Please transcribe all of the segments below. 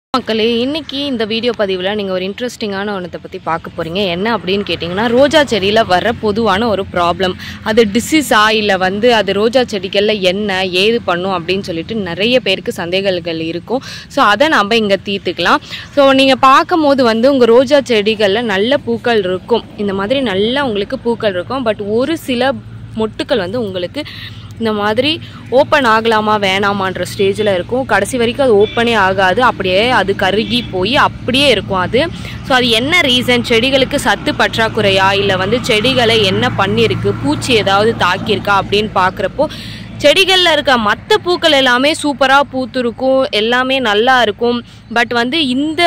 மக்களே இன்னைக்கு இந்த வீடியோ பதிவில் நீங்கள் ஒரு இன்ட்ரெஸ்டிங்கான ஒன்றத்தை பற்றி பார்க்க போகிறீங்க என்ன அப்படின்னு கேட்டிங்கன்னா ரோஜா செடியில் வர பொதுவான ஒரு ப்ராப்ளம் அது டிசீஸா இல்லை வந்து அது ரோஜா செடிகளில் என்ன ஏது பண்ணும் அப்படின்னு சொல்லிட்டு நிறைய பேருக்கு சந்தேகங்கள் இருக்கும் ஸோ அதை நம்ம இங்கே தீர்த்துக்கலாம் ஸோ நீங்கள் பார்க்கும் போது வந்து உங்கள் ரோஜா செடிகளில் நல்ல பூக்கள் இருக்கும் இந்த மாதிரி நல்லா உங்களுக்கு பூக்கள் இருக்கும் பட் ஒரு சில மொட்டுக்கள் வந்து உங்களுக்கு இந்த மாதிரி ஓப்பன் ஆகலாமா வேணாமான்ற ஸ்டேஜில் இருக்கும் கடைசி வரைக்கும் அது ஓப்பனே ஆகாது அப்படியே அது கருகி போய் அப்படியே இருக்கும் அது ஸோ அது என்ன ரீசன் செடிகளுக்கு சத்து பற்றாக்குறையா இல்லை வந்து செடிகளை என்ன பண்ணியிருக்கு பூச்சி ஏதாவது தாக்கியிருக்கா அப்படின்னு பார்க்குறப்போ செடிகளில் இருக்க மற்ற பூக்கள் எல்லாமே சூப்பராக பூத்துருக்கும் எல்லாமே நல்லா இருக்கும் பட் வந்து இந்த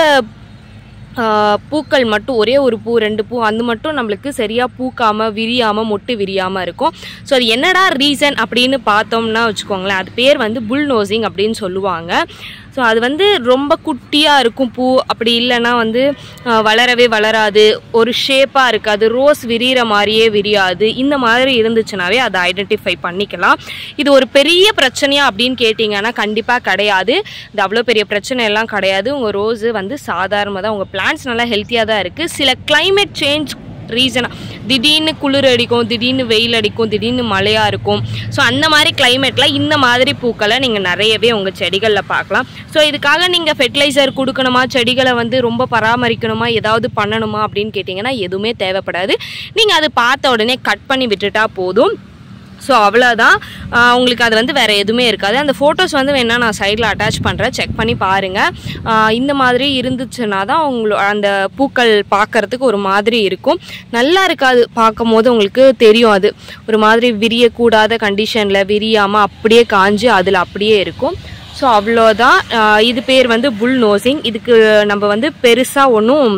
ஆஹ் பூக்கள் மட்டும் ஒரே ஒரு பூ ரெண்டு பூ அது மட்டும் நம்மளுக்கு சரியாக பூக்காமல் விரியாமல் மொட்டு விரியாமல் இருக்கும் ஸோ அது என்னடா ரீசன் அப்படின்னு பார்த்தோம்னா வச்சுக்கோங்களேன் அது பேர் வந்து புல் நோசிங் அப்படின்னு சொல்லுவாங்க ஸோ அது வந்து ரொம்ப குட்டியாக இருக்கும் பூ அப்படி இல்லைன்னா வந்து ஆஹ் வளரவே வளராது ஒரு ஷேப்பாக இருக்காது ரோஸ் விரிகிற மாதிரியே விரியாது இந்த மாதிரி இருந்துச்சுனாவே அதை ஐடென்டிஃபை பண்ணிக்கலாம் இது ஒரு பெரிய பிரச்சனையா அப்படின்னு கேட்டிங்கன்னா கண்டிப்பாக கிடையாது இது அவ்வளோ பெரிய பிரச்சனை எல்லாம் கிடையாது உங்கள் ரோஸு வந்து சாதாரணமாக தான் உங்கள் பிளான்ஸ் நல்லா ஹெல்த்தியாக தான் இருக்குது சில climate சேஞ்ச் ரீசனாக திடீர்னு குளிர் அடிக்கும் திடீர்னு வெயில் அடிக்கும் திடீர்னு மழையாக இருக்கும் ஸோ அந்த மாதிரி கிளைமேட்டில் இந்த மாதிரி பூக்களை நீங்கள் நிறையவே உங்கள் செடிகளில் பார்க்கலாம் ஸோ இதுக்காக நீங்கள் ஃபெர்டிலைசர் கொடுக்கணுமா செடிகளை வந்து ரொம்ப பராமரிக்கணுமா ஏதாவது பண்ணணுமா அப்படின்னு கேட்டிங்கன்னா எதுவுமே தேவைப்படாது நீங்கள் அது பார்த்த உடனே கட் பண்ணி விட்டுட்டா போதும் ஸோ அவ்வளோதான் ஆஹ் உங்களுக்கு அது வந்து வேறு எதுவுமே இருக்காது அந்த ஃபோட்டோஸ் வந்து வேணா நான் சைடில் அட்டாச் பண்ணுறேன் செக் பண்ணி பாருங்கள் இந்த மாதிரி இருந்துச்சுன்னா தான் உங்களோ அந்த பூக்கள் பார்க்கறதுக்கு ஒரு மாதிரி இருக்கும் நல்லா இருக்காது பார்க்கும் போது உங்களுக்கு தெரியும் அது ஒரு மாதிரி விரியக்கூடாத கண்டிஷனில் விரியாமல் அப்படியே காஞ்சு அதில் அப்படியே இருக்கும் ஸோ அவ்வளோதான் ஆஹ் இது பேர் வந்து புல் நோசிங் இதுக்கு நம்ம வந்து பெருசாக ஒன்றும்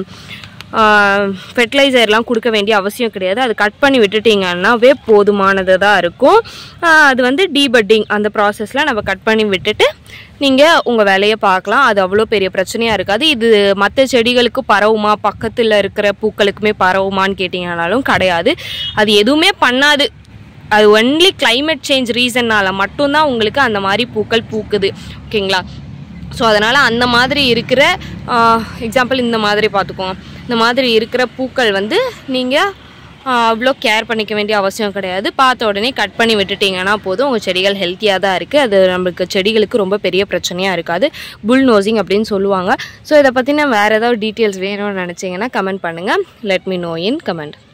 ஃபெர்டிலைசர்லாம் கொடுக்க வேண்டிய அவசியம் கிடையாது அது கட் பண்ணி விட்டுட்டிங்கன்னாவே போதுமானது தான் இருக்கும் ஆஹ் அது வந்து டீபட்டிங் அந்த ப்ராசஸில் நம்ம கட் பண்ணி விட்டுட்டு நீங்கள் உங்கள் வேலையை பார்க்கலாம் அது அவ்வளோ பெரிய பிரச்சனையாக இருக்காது இது மற்ற செடிகளுக்கு பரவுமா பக்கத்தில் இருக்கிற பூக்களுக்குமே பரவுமான்னு கேட்டிங்கனாலும் கிடையாது அது எதுவுமே பண்ணாது அது ஒன்லி climate சேஞ்ச் ரீசன்னால மட்டும்தான் உங்களுக்கு அந்த மாதிரி பூக்கள் பூக்குது ஓகேங்களா ஸோ அதனால் அந்த மாதிரி இருக்கிற எக்ஸாம்பிள் இந்த மாதிரி பார்த்துக்கோங்க இந்த மாதிரி இருக்கிற பூக்கள் வந்து நீங்கள் அவ்வளோ கேர் பண்ணிக்க வேண்டிய அவசியம் கிடையாது பார்த்த உடனே கட் பண்ணி விட்டுட்டிங்கன்னா போதும் உங்கள் செடிகள் ஹெல்த்தியாக தான் இருக்குது அது நம்மளுக்கு செடிகளுக்கு ரொம்ப பெரிய பிரச்சனையாக இருக்காது புல் நோசிங் அப்படின்னு சொல்லுவாங்க ஸோ இதை பற்றின வேறு ஏதாவது டீட்டெயில்ஸ் வேணும்னு நினச்சிங்கன்னா கமெண்ட் பண்ணுங்கள் let me know in comment